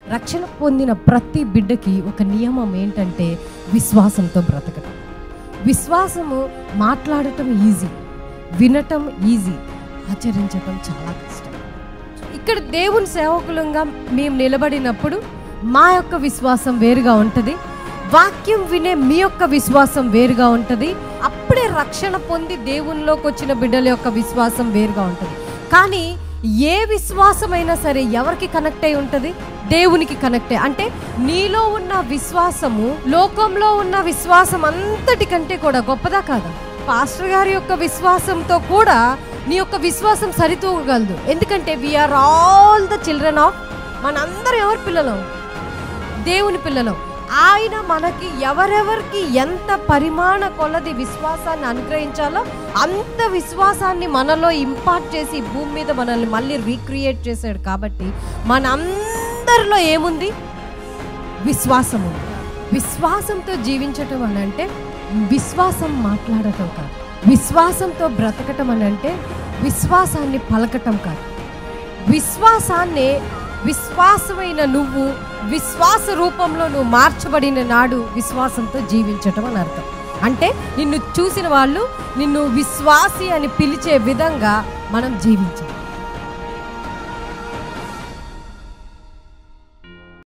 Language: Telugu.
రక్షణ పొందిన ప్రతి బిడ్డకి ఒక నియమం ఏంటంటే విశ్వాసంతో బ్రతకడం విశ్వాసము మాట్లాడటం ఈజీ వినటం ఈజీ ఆచరించటం చాలా కష్టం ఇక్కడ దేవుని సేవకులంగా మేము నిలబడినప్పుడు మా యొక్క విశ్వాసం వేరుగా ఉంటుంది వాక్యం వినే మీ యొక్క విశ్వాసం వేరుగా ఉంటుంది అప్పుడే రక్షణ పొంది దేవునిలోకి వచ్చిన బిడ్డల యొక్క విశ్వాసం వేరుగా ఉంటుంది కానీ ఏ విశ్వాసమైనా సరే ఎవరికి కనెక్ట్ అయి ఉంటుంది దేవునికి కనెక్ట్ అయి అంటే నీలో ఉన్న విశ్వాసము లోకంలో ఉన్న విశ్వాసం అంతటికంటే కూడా గొప్పదా కాదా పాస్టర్ గారి యొక్క విశ్వాసంతో కూడా నీ యొక్క విశ్వాసం సరితూగలదు ఎందుకంటే we are all the children of మనందరం ఎవరి పిల్లలం దేవుని పిల్లలం ఆయన మనకి ఎవరెవరికి ఎంత పరిమాణ కొలది విశ్వాసాన్ని అనుగ్రహించాలో అంత విశ్వాసాన్ని మనలో ఇంపార్ట్ చేసి ఈ భూమి మీద మనల్ని మళ్ళీ రీక్రియేట్ చేశాడు కాబట్టి మనందరిలో ఏముంది విశ్వాసం ఉంది విశ్వాసంతో జీవించటం అని అంటే విశ్వాసం మాట్లాడటం కాదు విశ్వాసంతో బ్రతకటం అని అంటే విశ్వాసాన్ని పలకటం కాదు విశ్వాసాన్ని విశ్వాసమైన నువ్వు విశ్వాస రూపంలో నువ్వు మార్చబడిన నాడు విశ్వాసంతో జీవించటం అని అర్థం అంటే నిన్ను చూసిన వాళ్ళు నిన్ను విశ్వాసి అని పిలిచే విధంగా మనం జీవించాలి